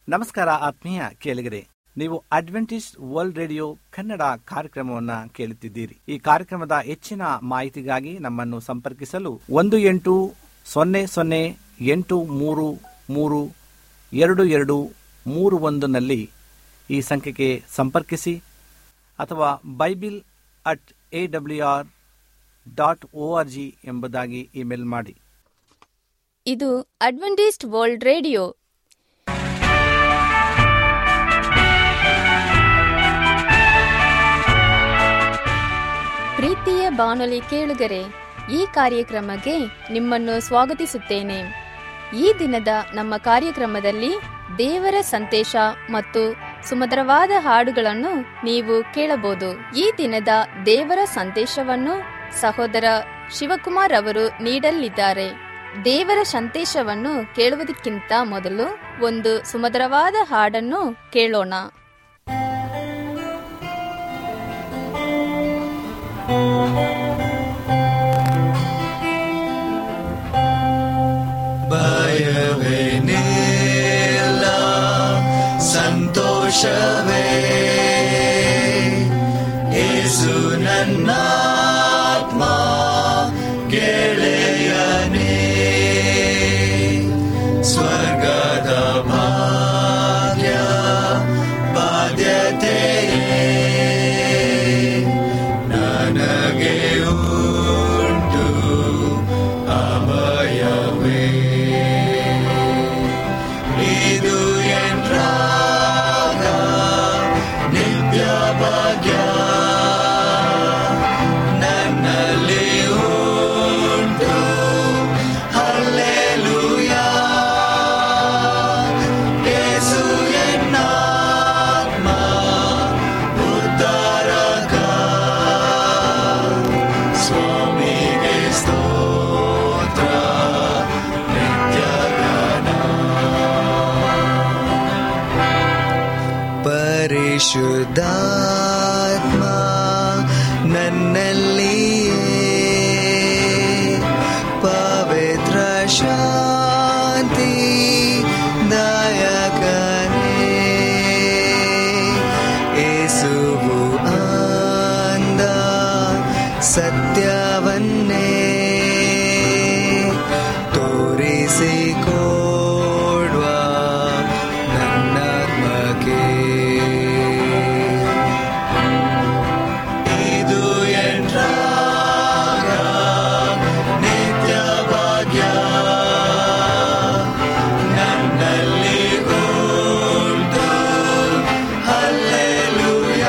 ನಮಸ್ಕಾರ ಆತ್ಮೀಯ ಕೇಳಿಗರೆ ನೀವು ಅಡ್ವೆಂಟಿಸ್ಟ್ ವರ್ಲ್ಡ್ ರೇಡಿಯೋ ಕನ್ನಡ ಕಾರ್ಯಕ್ರಮವನ್ನ ಕೇಳುತ್ತಿದ್ದೀರಿ ಈ ಕಾರ್ಯಕ್ರಮದ ಹೆಚ್ಚಿನ ಮಾಹಿತಿಗಾಗಿ ನಮ್ಮನ್ನು ಸಂಪರ್ಕಿಸಲು ಒಂದು ಎಂಟು ಸೊನ್ನೆ ಸೊನ್ನೆ ಎಂಟು ಮೂರು ಮೂರು ಎರಡು ಎರಡು ಮೂರು ಒಂದನಲ್ಲಿ ಈ ಸಂಖ್ಯೆಗೆ ಸಂಪರ್ಕಿಸಿ ಅಥವಾ bible at A W R dot O R G ಎಂಬುದಾಗಿ ಇಮೇಲ್ ಮಾಡಿ ಇದು ಅಡ್ವೆಂಟಿಸ್ಟ್ ವರ್ಲ್ಡ್ ರೇಡಿಯೋ ಪ್ರೀತಿಯ ಬಾನುಲಿ ಕೇಳುಗರೆ ಈ ಕಾರ್ಯಕ್ರಮಕ್ಕೆ ನಿಮ್ಮನ್ನು ಸ್ವಾಗತಿಸುತ್ತೇನೆ ಈ ದಿನದ ನಮ್ಮ ಕಾರ್ಯಕ್ರಮದಲ್ಲಿ ದೇವರ ಸಂದೇಶ ಮತ್ತು ಸುಮಧುರವಾದ ಹಾಡುಗಳನ್ನು ನೀವು ಕೇಳಬಹುದು ಈ ದಿನದ ದೇವರ ಸಂದೇಶವನ್ನು ಸಹೋದರ ಶಿವಕುಮಾರ್ ಅವರು ನೀಡಲಿದ್ದಾರೆ ದೇವರ ಸಂದೇಶವನ್ನು ಕೇಳುವುದಕ್ಕಿಂತ ಮೊದಲು ಒಂದು ಸುಮಧುರವಾದ ಹಾಡನ್ನು ಕೇಳೋಣ ಭಯವೇನಿಲ್ಲ ಸಂತೋಷವೇ ಏಸು ನನ್ನ ಆತ್ಮ ಗೆಳೆಯನೇ ಸ್ವರ್ಗದ ಭಾಗ್ಯ ಬಾಧ್ಯತೆಯೇ ನನಗೆ ಉಂಟು ಅಭಯವೇ ಇದು ಎಂದ್ರಾಗ ನಿತ್ಯ ಭಾಗ್ಯ ನನ್ನಲ್ಲಿ ಉಂಟು ಹಲ್ಲೆಲೂಯ ಯೇಸು ಎನ್ನಾತ್ಮ ಉದ್ಧಾರಕ ಸ್ವಾಮಿಗೆ ಸ್ತೋತ್ರ ನಿತ್ಯ ಗಾನ ಪರಿಶುದ್ಧಾತ್ಮ ನನ್ನಲ್ಲಿಯೇ ಪವಿತ್ರ ಶಾಂತಿ ದಾಯಕನೇ ಏಸುವು ಅಂದ ಸತ್ಯವನ್ನೇ ತೋರಿಸಿಕೊಡುವ ನನ್ನಾತ್ಮಕ್ಕೆ ಇದು ಎಂದ್ರಾಗ ನಿತ್ಯ ಭಾಗ್ಯ ನನ್ನಲ್ಲಿ ಉಂಟು ಹಲ್ಲೆಲೂಯ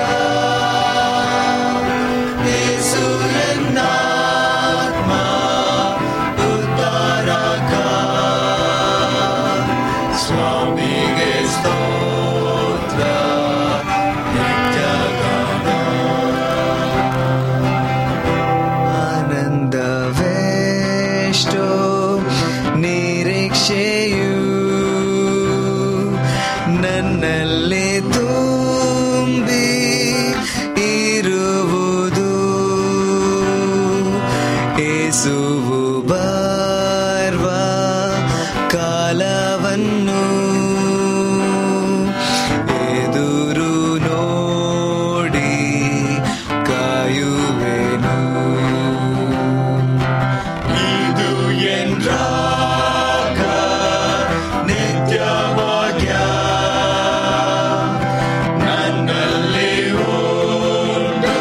ಯೇಸು ಎನ್ನಾತ್ಮ ಉದ್ಧಾರಕ ಸ್ವಾಮಿಗೆ ಸ್ತೋತ್ರ ನಿತ್ಯ ಗಾನ ಆನಂದವೆಷ್ಟೋ ನಿರೀಕ್ಷೆಯು ನನ್ನಲ್ಲಿ ತುಂಬಿ ಇರುವುದು ಏಸುವು ಬರ್ವ ಕಾಲವನ್ನು ಎದುರು ನೋಡಿ ಕಾಯುವೆನು ಇದು ಎಂದ್ರಾಗ ನಿತ್ಯ ಭಾಗ್ಯ ನನ್ನಲ್ಲಿ ಉಂಟು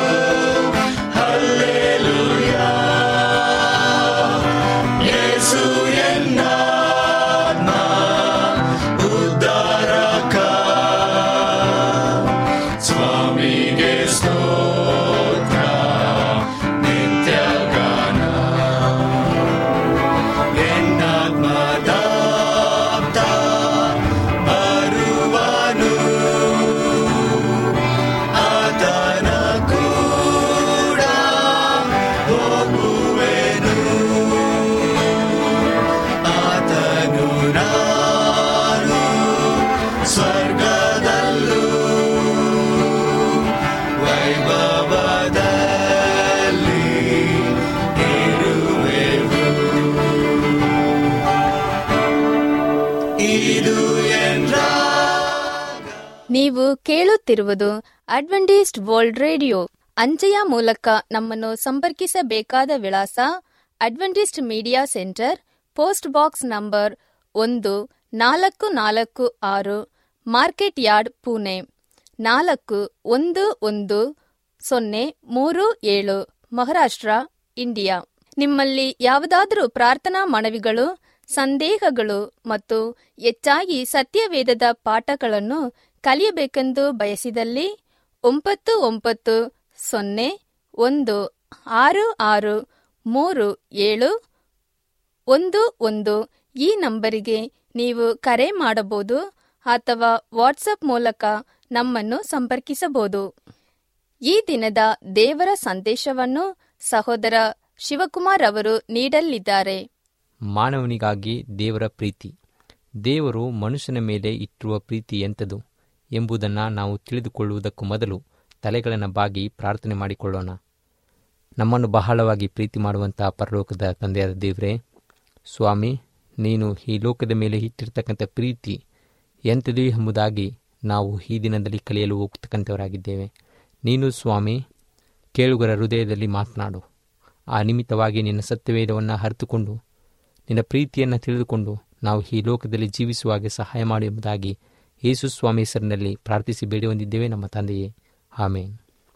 ಹಲ್ಲೆಲೂಯ ಯೇಸು ಎನ್ನಾತ್ಮ ಉದ್ಧಾರಕ ಸ್ವಾಮಿಗೆ ಸ್ತೋತ್ರ ನಿತ್ಯ ಗಾನ ಎನ್ನಾತ್ಮದಾಪ್ತ ಬರುವನು ಆತನ ಕೂಡ ಹೋಗುವೆನು ಆತನು ನಾನು ಸ್ವರ್ಗದಲ್ಲೂ ವೈಭವದಲ್ಲಿ ಇರುವೆವು ಇದು ಎಂದ್ರ ನೀವು ಕೇಳುತ್ತಿರುವುದು ಅಡ್ವೆಂಟಿಸ್ಟ್ ವರ್ಲ್ಡ್ ರೇಡಿಯೋ ಅಂಚೆಯ ಮೂಲಕ ನಮ್ಮನ್ನು ಸಂಪರ್ಕಿಸಬೇಕಾದ ವಿಳಾಸ Adventist media centre post box number ಒಂದು ನಾಲ್ಕು ನಾಲ್ಕು ಆರು ಮಾರ್ಕೆಟ್ ಯಾರ್ಡ್ ಪುಣೆ ನಾಲ್ಕು ಒಂದು ಒಂದು ಸೊನ್ನೆ ಮೂರು ಏಳು ಮಹಾರಾಷ್ಟ್ರ ಇಂಡಿಯಾ ನಿಮ್ಮಲ್ಲಿ ಯಾವುದಾದರೂ ಪ್ರಾರ್ಥನಾ ಮನವಿಗಳು ಸಂದೇಹಗಳು ಮತ್ತು ಹೆಚ್ಚಾಗಿ ಸತ್ಯವೇದದ ಪಾಠಗಳನ್ನು ಕಲಿಯಬೇಕೆಂದು ಬಯಸಿದಲ್ಲಿ ಒಂಬತ್ತು ಒಂಬತ್ತು ಸೊನ್ನೆ ಒಂದು ಆರು ಆರು ಮೂರು ಏಳು ಒಂದು ಒಂದು ಈ ನಂಬರಿಗೆ ನೀವು ಕರೆ ಮಾಡಬಹುದು ಅಥವಾ ವಾಟ್ಸಪ್ ಮೂಲಕ ನಮ್ಮನ್ನು ಸಂಪರ್ಕಿಸಬಹುದು ಈ ದಿನದ ದೇವರ ಸಂದೇಶವನ್ನು ಸಹೋದರ ಶಿವಕುಮಾರ್ ಅವರು ನೀಡಲಿದ್ದಾರೆ ಮಾನವನಿಗಾಗಿ ದೇವರ ಪ್ರೀತಿ ದೇವರು ಮನುಷ್ಯನ ಮೇಲೆ ಇಟ್ಟಿರುವ ಪ್ರೀತಿ ಎಂಥದು ಎಂಬುದನ್ನು ನಾವು ತಿಳಿದುಕೊಳ್ಳುವುದಕ್ಕೂ ಮೊದಲು ತಲೆಗಳನ್ನು ಬಾಗಿ ಪ್ರಾರ್ಥನೆ ಮಾಡಿಕೊಳ್ಳೋಣ ನಮ್ಮನ್ನು ಬಹಳವಾಗಿ ಪ್ರೀತಿ ಮಾಡುವಂತಹ ಪರಲೋಕದ ತಂದೆಯಾದ ದೇವರೇ ಸ್ವಾಮಿ ನೀನು ಈ ಲೋಕದ ಮೇಲೆ ಇಟ್ಟಿರ್ತಕ್ಕಂಥ ಪ್ರೀತಿ ಎಂಥದು ಎಂಬುದಾಗಿ ನಾವು ಈ ದಿನದಲ್ಲಿ ಕಲಿಯಲು ಹೋಗ್ತಕ್ಕಂಥವರಾಗಿದ್ದೇವೆ ನೀನು ಸ್ವಾಮಿ ಕೇಳುಗರ ಹೃದಯದಲ್ಲಿ ಮಾತನಾಡು ಆ ನಿಮಿತ್ತವಾಗಿ ನಿನ್ನ ಸತ್ಯವೇದವನ್ನು ಅರಿತುಕೊಂಡು ನಿನ್ನ ಪ್ರೀತಿಯನ್ನು ತಿಳಿದುಕೊಂಡು ನಾವು ಈ ಲೋಕದಲ್ಲಿ ಜೀವಿಸುವ ಹಾಗೆ ಸಹಾಯ ಮಾಡಿ ಎಂಬುದಾಗಿ ಯೇಸು ಸ್ವಾಮಿ ಹೆಸರಿನಲ್ಲಿ ಪ್ರಾರ್ಥಿಸಿ ಬೇಡಿ ಹೊಂದಿದ್ದೇವೆ ನಮ್ಮ ತಂದೆಯೇ ಆಮೇನ್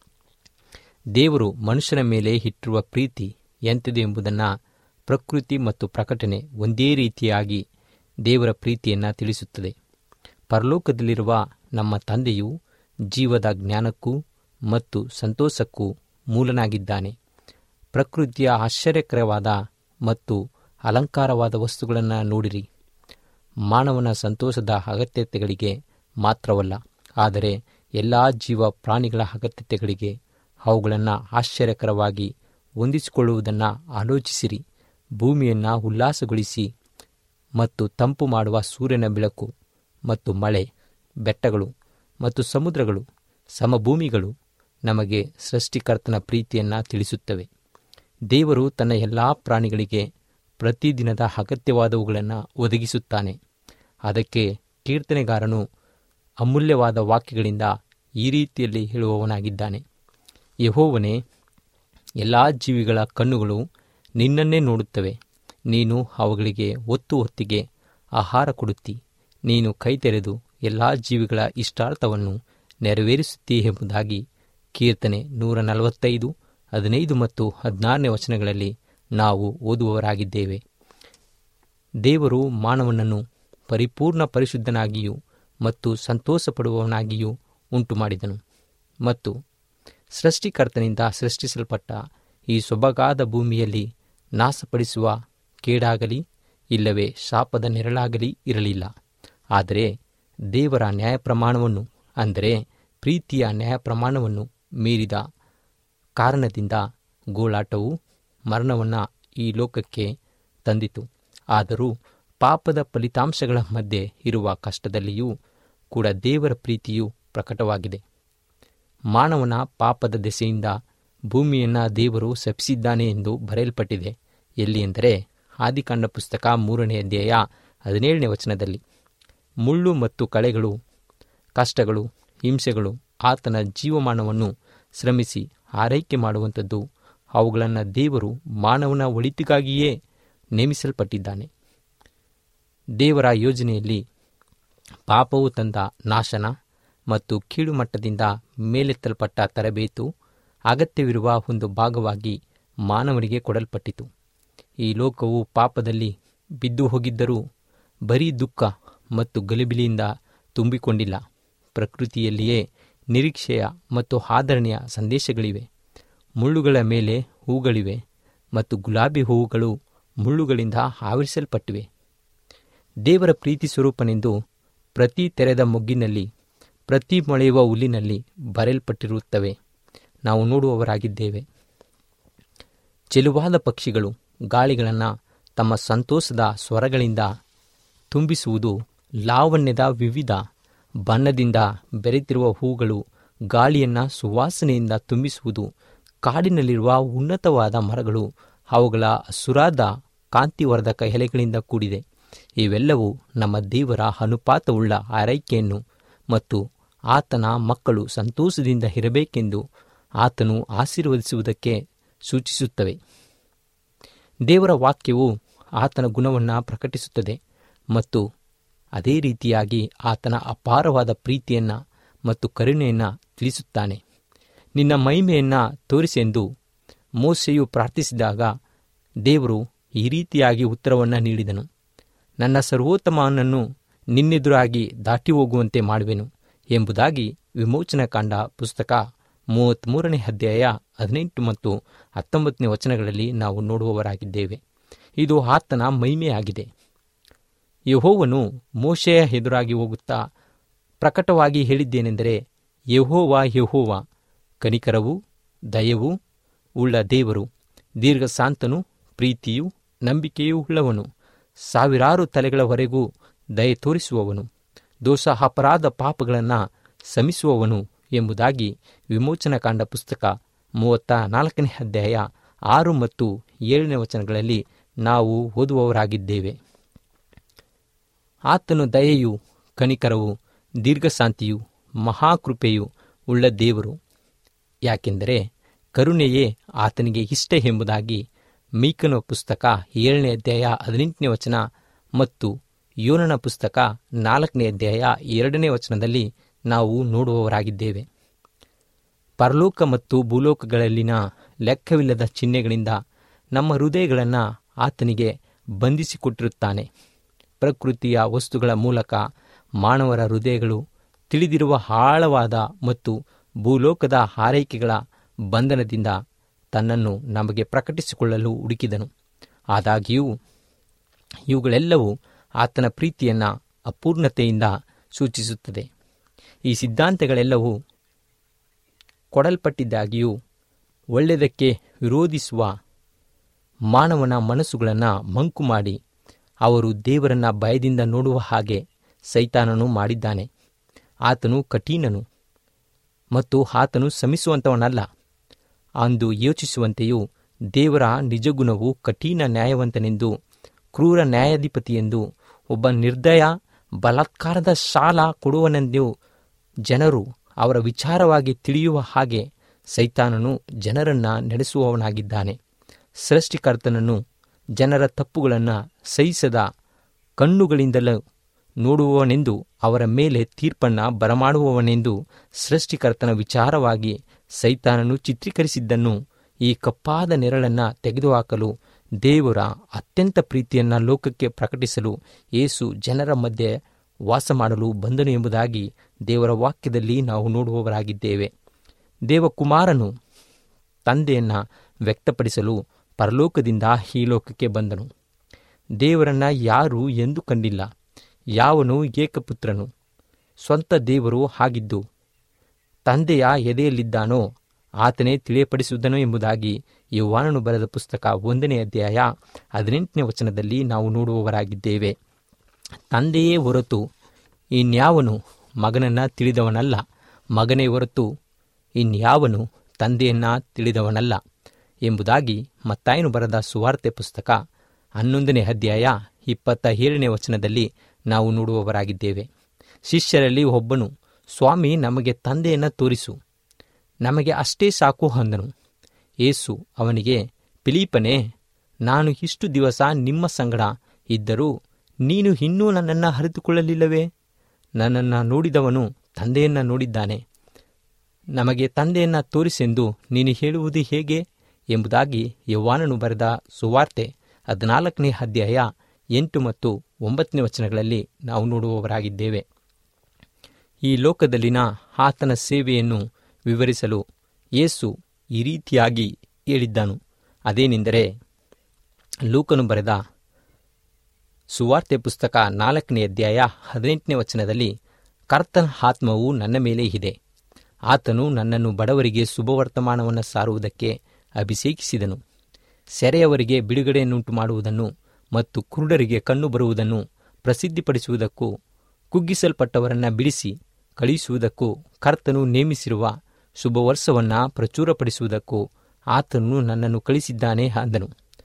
ದೇವರು ಮನುಷ್ಯನ ಮೇಲೆ ಇಟ್ಟಿರುವ ಪ್ರೀತಿ ಎಂಥದು ಎಂಬುದನ್ನು ಪ್ರಕೃತಿ ಮತ್ತು ಪ್ರಕಟಣೆ ಒಂದೇ ರೀತಿಯಾಗಿ ದೇವರ ಪ್ರೀತಿಯನ್ನು ತಿಳಿಸುತ್ತದೆ ಪರಲೋಕದಲ್ಲಿರುವ ನಮ್ಮ ತಂದೆಯು ಜೀವದ ಜ್ಞಾನಕ್ಕೂ ಮತ್ತು ಸಂತೋಷಕ್ಕೂ ಮೂಲನಾಗಿದ್ದಾನೆ ಪ್ರಕೃತಿಯ ಆಶ್ಚರ್ಯಕರವಾದ ಮತ್ತು ಅಲಂಕಾರವಾದ ವಸ್ತುಗಳನ್ನು ನೋಡಿರಿ ಮಾನವನ ಸಂತೋಷದ ಅಗತ್ಯತೆಗಳಿಗೆ ಮಾತ್ರವಲ್ಲ ಆದರೆ ಎಲ್ಲ ಜೀವ ಪ್ರಾಣಿಗಳ ಅಗತ್ಯತೆಗಳಿಗೆ ಅವುಗಳನ್ನು ಆಶ್ಚರ್ಯಕರವಾಗಿ ಹೊಂದಿಸಿಕೊಳ್ಳುವುದನ್ನು ಆಲೋಚಿಸಿರಿ ಭೂಮಿಯನ್ನು ಉಲ್ಲಾಸಗೊಳಿಸಿ ಮತ್ತು ತಂಪು ಮಾಡುವ ಸೂರ್ಯನ ಬೆಳಕು ಮತ್ತು ಮಳೆ ಬೆಟ್ಟಗಳು ಮತ್ತು ಸಮುದ್ರಗಳು ಸಮಭೂಮಿಗಳು ನಮಗೆ ಸೃಷ್ಟಿಕರ್ತನ ಪ್ರೀತಿಯನ್ನು ತಿಳಿಸುತ್ತವೆ ದೇವರು ತನ್ನ ಎಲ್ಲ ಪ್ರಾಣಿಗಳಿಗೆ ಪ್ರತಿದಿನದ ಅಗತ್ಯವಾದವುಗಳನ್ನು ಒದಗಿಸುತ್ತಾನೆ ಅದಕ್ಕೆ ಕೀರ್ತನೆಗಾರನು ಅಮೂಲ್ಯವಾದ ವಾಕ್ಯಗಳಿಂದ ಈ ರೀತಿಯಲ್ಲಿ ಹೇಳುವವನಾಗಿದ್ದಾನೆ ಯಹೋವನೇ ಎಲ್ಲ ಜೀವಿಗಳ ಕಣ್ಣುಗಳು ನಿನ್ನನ್ನೇ ನೋಡುತ್ತವೆ ನೀನು ಅವುಗಳಿಗೆ ಒತ್ತು ಹೊತ್ತಿಗೆ ಆಹಾರ ಕೊಡುತ್ತಿ ನೀನು ಕೈ ತೆರೆದು ಎಲ್ಲ ಜೀವಿಗಳ ಇಷ್ಟಾರ್ಥವನ್ನು ನೆರವೇರಿಸುತ್ತೀ ಎಂಬುದಾಗಿ ಕೀರ್ತನೆ ನೂರ ನಲವತ್ತೈದು ಹದಿನೈದು ಮತ್ತು ಹದಿನಾರನೇ ವಚನಗಳಲ್ಲಿ ನಾವು ಓದುವವರಾಗಿದ್ದೇವೆ ದೇವರು ಮಾನವನನ್ನು ಪರಿಪೂರ್ಣ ಪರಿಶುದ್ಧನಾಗಿಯೂ ಮತ್ತು ಸಂತೋಷಪಡುವವನಾಗಿಯೂ ಉಂಟು ಮಾಡಿದನು ಮತ್ತು ಸೃಷ್ಟಿಕರ್ತನಿಂದ ಸೃಷ್ಟಿಸಲ್ಪಟ್ಟ ಈ ಸೊಬಗಾದ ಭೂಮಿಯಲ್ಲಿ ನಾಶಪಡಿಸುವ ಕೇಡಾಗಲಿ ಇಲ್ಲವೇ ಶಾಪದ ನೆರಳಾಗಲಿ ಇರಲಿಲ್ಲ ಆದರೆ ದೇವರ ನ್ಯಾಯಪ್ರಮಾಣವನ್ನು ಅಂದರೆ ಪ್ರೀತಿಯ ನ್ಯಾಯಪ್ರಮಾಣವನ್ನು ಮೀರಿದ ಕಾರಣದಿಂದ ಗೋಳಾಟವು ಮರಣವನ್ನು ಈ ಲೋಕಕ್ಕೆ ತಂದಿತು ಆದರೂ ಪಾಪದ ಫಲಿತಾಂಶಗಳ ಮಧ್ಯೆ ಇರುವ ಕಷ್ಟದಲ್ಲಿಯೂ ಕೂಡ ದೇವರ ಪ್ರೀತಿಯು ಪ್ರಕಟವಾಗಿದೆ ಮಾನವನ ಪಾಪದ ದೆಸೆಯಿಂದ ಭೂಮಿಯನ್ನು ದೇವರು ಶಪಿಸಿದ್ದಾನೆ ಎಂದು ಬರೆಯಲ್ಪಟ್ಟಿದೆ ಎಲ್ಲಿ ಎಂದರೆ ಆದಿಕಾಂಡ ಪುಸ್ತಕ ಮೂರನೇ ಅಧ್ಯಾಯ ಹದಿನೇಳನೇ ವಚನದಲ್ಲಿ ಮುಳ್ಳು ಮತ್ತು ಕಳೆಗಳು ಕಷ್ಟಗಳು ಹಿಂಸೆಗಳು ಆತನ ಜೀವಮಾನವನ್ನು ಶ್ರಮಿಸಿ ಆರೈಕೆ ಮಾಡುವಂಥದ್ದು ಅವುಗಳನ್ನು ದೇವರು ಮಾನವನ ಒಳಿತಿಗಾಗಿಯೇ ನೇಮಿಸಲ್ಪಟ್ಟಿದ್ದಾನೆ ದೇವರ ಯೋಜನೆಯಲ್ಲಿ ಪಾಪವು ತಂದ ನಾಶನ ಮತ್ತು ಕೀಳುಮಟ್ಟದಿಂದ ಮೇಲೆತ್ತಲ್ಪಟ್ಟ ತರಬೇತು ಅಗತ್ಯವಿರುವ ಒಂದು ಭಾಗವಾಗಿ ಮಾನವನಿಗೆ ಕೊಡಲ್ಪಟ್ಟಿತು ಈ ಲೋಕವು ಪಾಪದಲ್ಲಿ ಬಿದ್ದು ಹೋಗಿದ್ದರೂ ಬರೀ ದುಃಖ ಮತ್ತು ಗಲಿಬಿಲಿಯಿಂದ ತುಂಬಿಕೊಂಡಿಲ್ಲ ಪ್ರಕೃತಿಯಲ್ಲಿಯೇ ನಿರೀಕ್ಷೆಯ ಮತ್ತು ಆದರಣೆಯ ಸಂದೇಶಗಳಿವೆ ಮುಳ್ಳುಗಳ ಮೇಲೆ ಹೂಗಳಿವೆ ಮತ್ತು ಗುಲಾಬಿ ಹೂವುಗಳು ಮುಳ್ಳುಗಳಿಂದ ಆವರಿಸಲ್ಪಟ್ಟಿವೆ ದೇವರ ಪ್ರೀತಿ ಸ್ವರೂಪನೆಂದು ಪ್ರತಿ ತೆರೆದ ಮೊಗ್ಗಿನಲ್ಲಿ ಪ್ರತಿ ಮೊಳೆಯುವ ಹುಲ್ಲಿನಲ್ಲಿ ಬರೆಯಲ್ಪಟ್ಟಿರುತ್ತವೆ ನಾವು ನೋಡುವವರಾಗಿದ್ದೇವೆ ಚೆಲುವಾದ ಪಕ್ಷಿಗಳು ಗಾಳಿಗಳನ್ನು ತಮ್ಮ ಸಂತೋಷದ ಸ್ವರಗಳಿಂದ ತುಂಬಿಸುವುದು ಲಾವಣ್ಯದ ವಿವಿಧ ಬಣ್ಣದಿಂದ ಬೆರೆತಿರುವ ಹೂಗಳು ಗಾಳಿಯನ್ನು ಸುವಾಸನೆಯಿಂದ ತುಂಬಿಸುವುದು ಕಾಡಿನಲ್ಲಿರುವ ಉನ್ನತವಾದ ಮರಗಳು ಅವುಗಳ ಸುರಾದ ಕಾಂತಿವರ್ಧಕ ಎಲೆಗಳಿಂದ ಕೂಡಿದೆ ಇವೆಲ್ಲವೂ ನಮ್ಮ ದೇವರ ಅನುಪಾತವುಳ್ಳ ಆರೈಕೆಯನ್ನು ಮತ್ತು ಆತನ ಮಕ್ಕಳು ಸಂತೋಷದಿಂದ ಇರಬೇಕೆಂದು ಆತನು ಆಶೀರ್ವದಿಸುವುದಕ್ಕೆ ಸೂಚಿಸುತ್ತವೆ ದೇವರ ವಾಕ್ಯವು ಆತನ ಗುಣವನ್ನು ಪ್ರಕಟಿಸುತ್ತದೆ ಮತ್ತು ಅದೇ ರೀತಿಯಾಗಿ ಆತನ ಅಪಾರವಾದ ಪ್ರೀತಿಯನ್ನು ಮತ್ತು ಕರುಣೆಯನ್ನು ತಿಳಿಸುತ್ತಾನೆ ನಿನ್ನ ಮಹಿಮೆಯನ್ನು ತೋರಿಸೆಂದು ಮೋಸೆಯು ಪ್ರಾರ್ಥಿಸಿದಾಗ ದೇವರು ಈ ರೀತಿಯಾಗಿ ಉತ್ತರವನ್ನು ನೀಡಿದನು ನನ್ನ ಸರ್ವೋತ್ತಮನನ್ನು ನಿನ್ನೆದುರಾಗಿ ದಾಟಿ ಹೋಗುವಂತೆ ಮಾಡುವೆನು ಎಂಬುದಾಗಿ ವಿಮೋಚನಕಾಂಡ ಪುಸ್ತಕ ಮೂವತ್ತ್ಮೂರನೇ ಅಧ್ಯಾಯ ಹದಿನೆಂಟು ಮತ್ತು ಹತ್ತೊಂಬತ್ತನೇ ವಚನಗಳಲ್ಲಿ ನಾವು ನೋಡುವವರಾಗಿದ್ದೇವೆ ಇದು ಆತನ ಮಹಿಮೆಯಾಗಿದೆ ಯಹೋವನು ಮೋಶೆಯ ಎದುರಾಗಿ ಹೋಗುತ್ತಾ ಪ್ರಕಟವಾಗಿ ಹೇಳಿದ್ದೇನೆಂದರೆ ಯಹೋವ ಯಹೋವ ಕನಿಕರವೂ ದಯವೂ ಉಳ್ಳ ದೇವರು ದೀರ್ಘಶಾಂತನು ಪ್ರೀತಿಯೂ ನಂಬಿಕೆಯೂ ಉಳ್ಳವನು ಸಾವಿರಾರು ತಲೆಗಳವರೆಗೂ ದಯೆ ತೋರಿಸುವವನು ದೋಷ ಅಪರಾಧ ಪಾಪಗಳನ್ನು ಶಮಿಸುವವನು ಎಂಬುದಾಗಿ ವಿಮೋಚನಕಾಂಡ ಪುಸ್ತಕ ಮೂವತ್ತ ನಾಲ್ಕನೇ ಅಧ್ಯಾಯ ಆರು ಮತ್ತು ಏಳನೇ ವಚನಗಳಲ್ಲಿ ನಾವು ಓದುವವರಾಗಿದ್ದೇವೆ ಆತನು ದಯೆಯು ಕನಿಕರವು ದೀರ್ಘಶಾಂತಿಯು ಮಹಾಕೃಪೆಯು ಉಳ್ಳ ದೇವರು ಯಾಕೆಂದರೆ ಕರುಣೆಯೇ ಆತನಿಗೆ ಇಷ್ಟ ಎಂಬುದಾಗಿ ಮೀಕನ ಪುಸ್ತಕ ಏಳನೇ ಅಧ್ಯಾಯ ಹದಿನೆಂಟನೇ ವಚನ ಮತ್ತು ಯೋನನ ಪುಸ್ತಕ ನಾಲ್ಕನೇ ಅಧ್ಯಾಯ ಎರಡನೇ ವಚನದಲ್ಲಿ ನಾವು ನೋಡುವವರಾಗಿದ್ದೇವೆ ಪರಲೋಕ ಮತ್ತು ಭೂಲೋಕಗಳಲ್ಲಿನ ಲೆಕ್ಕವಿಲ್ಲದ ಚಿಹ್ನೆಗಳಿಂದ ನಮ್ಮ ಹೃದಯಗಳನ್ನು ಆತನಿಗೆ ಬಂಧಿಸಿಕೊಟ್ಟಿರುತ್ತಾನೆ ಪ್ರಕೃತಿಯ ವಸ್ತುಗಳ ಮೂಲಕ ಮಾನವರ ಹೃದಯಗಳು ತಿಳಿದಿರುವ ಆಳವಾದ ಮತ್ತು ಭೂಲೋಕದ ಹಾರೈಕೆಗಳ ಬಂಧನದಿಂದ ತನ್ನನ್ನು ನಮಗೆ ಪ್ರಕಟಿಸಿಕೊಳ್ಳಲು ಹುಡುಕಿದನು ಆದಾಗ್ಯೂ ಇವುಗಳೆಲ್ಲವೂ ಆತನ ಪ್ರೀತಿಯನ್ನು ಅಪೂರ್ಣತೆಯಿಂದ ಸೂಚಿಸುತ್ತದೆ ಈ ಸಿದ್ಧಾಂತಗಳೆಲ್ಲವೂ ಕೊಡಲ್ಪಟ್ಟಿದ್ದಾಗಿಯೂ ಒಳ್ಳೆಯದಕ್ಕೆ ವಿರೋಧಿಸುವ ಮಾನವನ ಮನಸ್ಸುಗಳನ್ನು ಮಂಕು ಮಾಡಿ ಅವರು ದೇವರನ್ನ ಭಯದಿಂದ ನೋಡುವ ಹಾಗೆ ಸೈತಾನನು ಮಾಡಿದ್ದಾನೆ ಆತನು ಕಠಿಣನು ಮತ್ತು ಆತನು ಶ್ರಮಿಸುವಂಥವನಲ್ಲ ಅಂದು ಯೋಚಿಸುವಂತೆಯೂ ದೇವರ ನಿಜಗುಣವು ಕಠಿಣ ನ್ಯಾಯವಂತನೆಂದು ಕ್ರೂರ ನ್ಯಾಯಾಧಿಪತಿಯೆಂದು ಒಬ್ಬ ನಿರ್ದಯ ಬಲಾತ್ಕಾರದ ಸಾಲ ಕೊಡುವನೆಂದು ಜನರು ಅವರ ವಿಚಾರವಾಗಿ ತಿಳಿಯುವ ಹಾಗೆ ಸೈತಾನನು ಜನರನ್ನ ನಡೆಸುವವನಾಗಿದ್ದಾನೆ ಸೃಷ್ಟಿಕರ್ತನನ್ನು ಜನರ ತಪ್ಪುಗಳನ್ನು ಸಹಿಸದ ಕಣ್ಣುಗಳಿಂದಲೂ ನೋಡುವವನೆಂದು ಅವರ ಮೇಲೆ ತೀರ್ಪನ್ನು ಬರಮಾಡುವವನೆಂದು ಸೃಷ್ಟಿಕರ್ತನ ವಿಚಾರವಾಗಿ ಸೈತಾನನು ಚಿತ್ರೀಕರಿಸಿದ್ದನ್ನು ಈ ಕಪ್ಪಾದ ನೆರಳನ್ನು ತೆಗೆದುಹಾಕಲು ದೇವರ ಅತ್ಯಂತ ಪ್ರೀತಿಯನ್ನು ಲೋಕಕ್ಕೆ ಪ್ರಕಟಿಸಲು ಏಸು ಜನರ ಮಧ್ಯೆ ವಾಸ ಮಾಡಲು ಬಂದನು ಎಂಬುದಾಗಿ ದೇವರ ವಾಕ್ಯದಲ್ಲಿ ನಾವು ನೋಡುವವರಾಗಿದ್ದೇವೆ ದೇವಕುಮಾರನು ತಂದೆಯನ್ನು ವ್ಯಕ್ತಪಡಿಸಲು ಪರಲೋಕದಿಂದ ಈ ಲೋಕಕ್ಕೆ ಬಂದನು ದೇವರನ್ನ ಯಾರೂ ಎಂದೂ ಕಂಡಿಲ್ಲ ಯಾವನು ಏಕಪುತ್ರನು ಸ್ವಂತ ದೇವರು ಆಗಿದ್ದು ತಂದೆಯ ಎದೆಯಲ್ಲಿದ್ದಾನೋ ಆತನೇ ತಿಳಿಯಪಡಿಸುವುದನು ಎಂಬುದಾಗಿ ಯೌವಾನನು ಬರೆದ ಪುಸ್ತಕ ಒಂದನೇ ಅಧ್ಯಾಯ ಹದಿನೆಂಟನೇ ವಚನದಲ್ಲಿ ನಾವು ನೋಡುವವರಾಗಿದ್ದೇವೆ ತಂದೆಯೇ ಹೊರತು ಇನ್ಯಾವನು ಮಗನನ್ನ ತಿಳಿದವನಲ್ಲ ಮಗನೇ ಹೊರತು ಇನ್ಯಾವನು ತಂದೆಯನ್ನ ತಿಳಿದವನಲ್ಲ ಎಂಬುದಾಗಿ ಮತ್ತಾಯನು ಬರೆದ ಸುವಾರ್ತೆ ಪುಸ್ತಕ ಹನ್ನೊಂದನೇ ಅಧ್ಯಾಯ ಇಪ್ಪತ್ತ ಏಳನೇ ವಚನದಲ್ಲಿ ನಾವು ನೋಡುವವರಾಗಿದ್ದೇವೆ ಶಿಷ್ಯರಲ್ಲಿ ಒಬ್ಬನು ಸ್ವಾಮಿ ನಮಗೆ ತಂದೆಯನ್ನು ತೋರಿಸು ನಮಗೆ ಅಷ್ಟೇ ಸಾಕು ಅಂದನು ಏಸು ಅವನಿಗೆ ಪಿಲೀಪನೇ ನಾನು ಇಷ್ಟು ದಿವಸ ನಿಮ್ಮ ಸಂಗಡ ಇದ್ದರೂ ನೀನು ಇನ್ನೂ ನನ್ನನ್ನು ಅರಿತುಕೊಳ್ಳಲಿಲ್ಲವೇ ನನ್ನನ್ನು ನೋಡಿದವನು ತಂದೆಯನ್ನು ನೋಡಿದ್ದಾನೆ ನಮಗೆ ತಂದೆಯನ್ನು ತೋರಿಸೆಂದು ನೀನು ಹೇಳುವುದು ಹೇಗೆ ಎಂಬುದಾಗಿ ಯವ್ವಾನನು ಬರೆದ ಸುವಾರ್ತೆ ಹದಿನಾಲ್ಕನೇ ಅಧ್ಯಾಯ ಎಂಟು ಮತ್ತು ಒಂಬತ್ತನೇ ವಚನಗಳಲ್ಲಿ ನಾವು ನೋಡುವವರಾಗಿದ್ದೇವೆ ಈ ಲೋಕದಲ್ಲಿನ ಆತನ ಸೇವೆಯನ್ನು ವಿವರಿಸಲು ಯೇಸು ಈ ರೀತಿಯಾಗಿ ಹೇಳಿದ್ದನು ಅದೇನೆಂದರೆ ಲೂಕನು ಬರೆದ ಸುವಾರ್ತೆ ಪುಸ್ತಕ ನಾಲ್ಕನೇ ಅಧ್ಯಾಯ ಹದಿನೆಂಟನೇ ವಚನದಲ್ಲಿ ಕರ್ತನ ಆತ್ಮವು ನನ್ನ ಮೇಲೆ ಇದೆ ಆತನು ನನ್ನನ್ನು ಬಡವರಿಗೆ ಶುಭವರ್ತಮಾನವನ್ನು ಸಾರುವುದಕ್ಕೆ ಅಭಿಷೇಕಿಸಿದನು ಸೆರೆಯವರಿಗೆ ಬಿಡುಗಡೆಯನ್ನುಂಟು ಮಾಡುವುದನ್ನು ಮತ್ತು ಕುರುಡರಿಗೆ ಕಣ್ಣು ಬರುವುದನ್ನು ಪ್ರಸಿದ್ಧಿಪಡಿಸುವುದಕ್ಕೂ ಕುಗ್ಗಿಸಲ್ಪಟ್ಟವರನ್ನು ಬಿಡಿಸಿ ಕಳುಹಿಸುವುದಕ್ಕೂ ಕರ್ತನು ನೇಮಿಸಿರುವ ಶುಭವರ್ಷವನ್ನು ಪ್ರಚುರಪಡಿಸುವುದಕ್ಕೂ ಆತನು ನನ್ನನ್ನು ಕಳಿಸಿದ್ದಾನೆ ಅಂದನು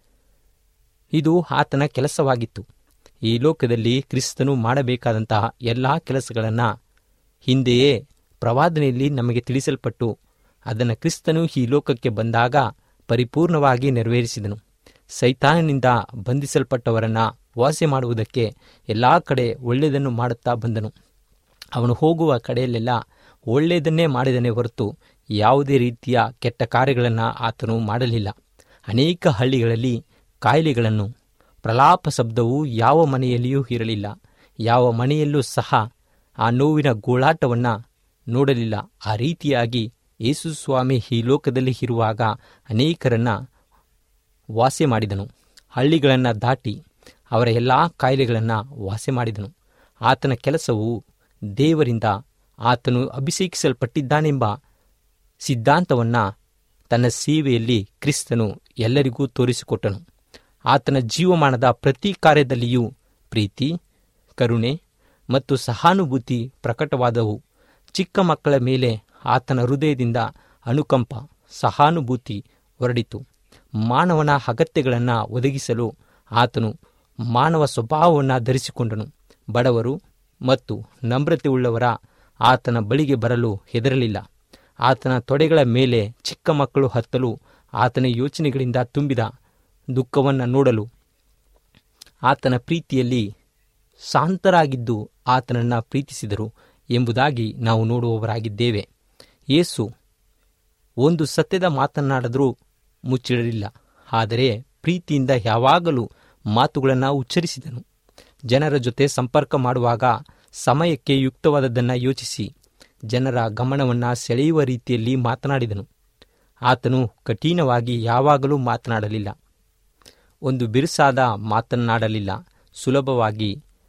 ಇದು ಆತನ ಕೆಲಸವಾಗಿತ್ತು ಈ ಲೋಕದಲ್ಲಿ ಕ್ರಿಸ್ತನು ಮಾಡಬೇಕಾದಂತಹ ಎಲ್ಲ ಕೆಲಸಗಳನ್ನು ಹಿಂದೆಯೇ ಪ್ರವಾದನೆಯಲ್ಲಿ ನಮಗೆ ತಿಳಿಸಲ್ಪಟ್ಟು ಅದನ್ನು ಕ್ರಿಸ್ತನು ಈ ಲೋಕಕ್ಕೆ ಬಂದಾಗ ಪರಿಪೂರ್ಣವಾಗಿ ನೆರವೇರಿಸಿದನು ಸೈತಾನನಿಂದ ಬಂಧಿಸಲ್ಪಟ್ಟವರನ್ನ ವಾಸಿ ಮಾಡುವುದಕ್ಕೆ ಎಲ್ಲ ಕಡೆ ಒಳ್ಳೆಯದನ್ನು ಮಾಡುತ್ತಾ ಬಂದನು ಅವನು ಹೋಗುವ ಕಡೆಯಲ್ಲೆಲ್ಲ ಒಳ್ಳೆಯದನ್ನೇ ಮಾಡಿದನೇ ಹೊರತು ಯಾವುದೇ ರೀತಿಯ ಕೆಟ್ಟ ಕಾರ್ಯಗಳನ್ನು ಆತನು ಮಾಡಲಿಲ್ಲ ಅನೇಕ ಹಳ್ಳಿಗಳಲ್ಲಿ ಕಾಯಿಲೆಗಳನ್ನು ಪ್ರಲಾಪ ಶಬ್ದವು ಯಾವ ಮನೆಯಲ್ಲಿಯೂ ಇರಲಿಲ್ಲ ಯಾವ ಮನೆಯಲ್ಲೂ ಸಹ ಆ ನೋವಿನ ಗೋಳಾಟವನ್ನು ನೋಡಲಿಲ್ಲ ಆ ರೀತಿಯಾಗಿ ಯೇಸು ಸ್ವಾಮಿ ಈ ಲೋಕದಲ್ಲಿ ಇರುವಾಗ ಅನೇಕರನ್ನ ವಾಸಿ ಮಾಡಿದನು ಹಳ್ಳಿಗಳನ್ನು ದಾಟಿ ಅವರ ಎಲ್ಲ ಕಾಯಿಲೆಗಳನ್ನು ವಾಸಿ ಮಾಡಿದನು ಆತನ ಕೆಲಸವು ದೇವರಿಂದ ಆತನು ಅಭಿಷೇಕಿಸಲ್ಪಟ್ಟಿದ್ದಾನೆಂಬ ಸಿದ್ಧಾಂತವನ್ನು ತನ್ನ ಸೇವೆಯಲ್ಲಿ ಕ್ರಿಸ್ತನು ಎಲ್ಲರಿಗೂ ತೋರಿಸಿಕೊಟ್ಟನು ಆತನ ಜೀವಮಾನದ ಪ್ರತಿ ಕಾರ್ಯದಲ್ಲಿಯೂ ಪ್ರೀತಿ ಕರುಣೆ ಮತ್ತು ಸಹಾನುಭೂತಿ ಪ್ರಕಟವಾದವು ಚಿಕ್ಕ ಮಕ್ಕಳ ಮೇಲೆ ಆತನ ಹೃದಯದಿಂದ ಅನುಕಂಪ ಸಹಾನುಭೂತಿ ಹೊರಡಿತು ಮಾನವನ ಅಗತ್ಯಗಳನ್ನು ಒದಗಿಸಲು ಆತನು ಮಾನವ ಸ್ವಭಾವವನ್ನು ಧರಿಸಿಕೊಂಡನು ಬಡವರು ಮತ್ತು ನಮ್ರತೆಯುಳ್ಳವರ ಆತನ ಬಳಿಗೆ ಬರಲು ಹೆದರಲಿಲ್ಲ ಆತನ ತೊಡೆಗಳ ಮೇಲೆ ಚಿಕ್ಕ ಮಕ್ಕಳು ಹತ್ತಲು ಆತನ ಯೋಚನೆಗಳಿಂದ ತುಂಬಿದ ದುಃಖವನ್ನು ನೋಡಲು ಆತನ ಪ್ರೀತಿಯಲ್ಲಿ ಶಾಂತರಾಗಿದ್ದು ಆತನನ್ನು ಪ್ರೀತಿಸಿದರು ಎಂಬುದಾಗಿ ನಾವು ನೋಡುವವರಾಗಿದ್ದೇವೆ ಯೇಸು ಒಂದು ಸತ್ಯದ ಮಾತನಾಡಿದ್ರೂ ಮುಚ್ಚಿಡಲಿಲ್ಲ ಆದರೆ ಪ್ರೀತಿಯಿಂದ ಯಾವಾಗಲೂ ಮಾತುಗಳನ್ನು ಉಚ್ಚರಿಸಿದನು ಜನರ ಜೊತೆ ಸಂಪರ್ಕ ಮಾಡುವಾಗ ಸಮಯಕ್ಕೆ ಯುಕ್ತವಾದದ್ದನ್ನು ಯೋಚಿಸಿ ಜನರ ಗಮನವನ್ನು ಸೆಳೆಯುವ ರೀತಿಯಲ್ಲಿ ಮಾತನಾಡಿದನು ಆತನು ಕಠಿಣವಾಗಿ ಯಾವಾಗಲೂ ಮಾತನಾಡಲಿಲ್ಲ ಒಂದು ಬಿರುಸಾದ ಮಾತನಾಡಲಿಲ್ಲ ಸುಲಭವಾಗಿ